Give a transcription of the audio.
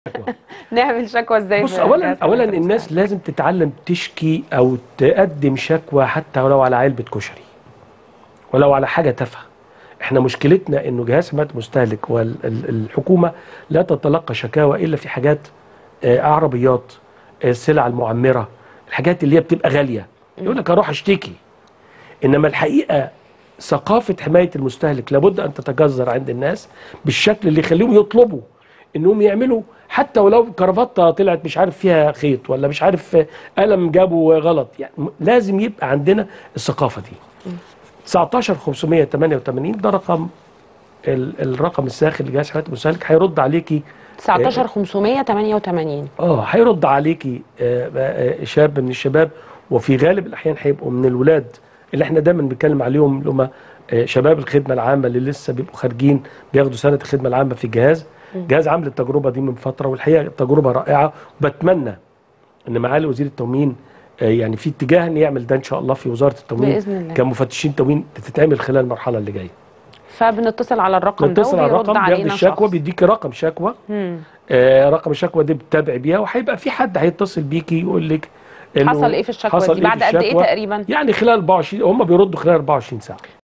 نعمل شكوى ازاي بص في اولا جهاز اولا حماية الناس لازم تتعلم تشكي او تقدم شكوى حتى ولو على علبه كشري ولو على حاجه تافهه احنا مشكلتنا انه جهاز حمايه المستهلك والحكومه لا تتلقى شكاوى الا في حاجات آه، عربيات آه، السلع المعمره الحاجات اللي هي بتبقى غاليه يقول لك اروح اشتكي انما الحقيقه ثقافه حمايه المستهلك لابد ان تتجذر عند الناس بالشكل اللي يخليهم يطلبوا انهم يعملوا حتى ولو كرافته طلعت مش عارف فيها خيط ولا مش عارف قلم جابه غلط يعني م- لازم يبقى عندنا الثقافه دي 19588 ده رقم ال- الرقم الساخن لجهاز حمايه المستهلك هيرد عليكي 19588 اه هيرد عليكي آه، آه، شاب من الشباب وفي غالب الاحيان هيبقوا من الولاد اللي احنا دايما بنتكلم عليهم اللي هم آه، شباب الخدمه العامه اللي لسه بيبقوا خارجين بياخدوا سنه الخدمه العامه في الجهاز جهاز عامل التجربه دي من فتره والحقيقه تجربه رائعه وبتمنى ان معالي وزير التموين آه، يعني في اتجاه ان يعمل ده ان شاء الله في وزاره التموين بإذن الله. كمفتشين تموين تتعمل خلال المرحله اللي جايه فبنتصل على الرقم ده نتصل على وبيرد الرقم بياخد علينا الشكوى شخص. بيديكي رقم شكوى مم. آه، رقم الشكوى دي بتتابعي بيها وهيبقى في حد هيتصل بيكي يقول لك إنه حصل ايه في الشكوى حصل دي إيه بعد في قد ايه الشكوى. تقريبا يعني خلال 24 هم بيردوا خلال 24 ساعه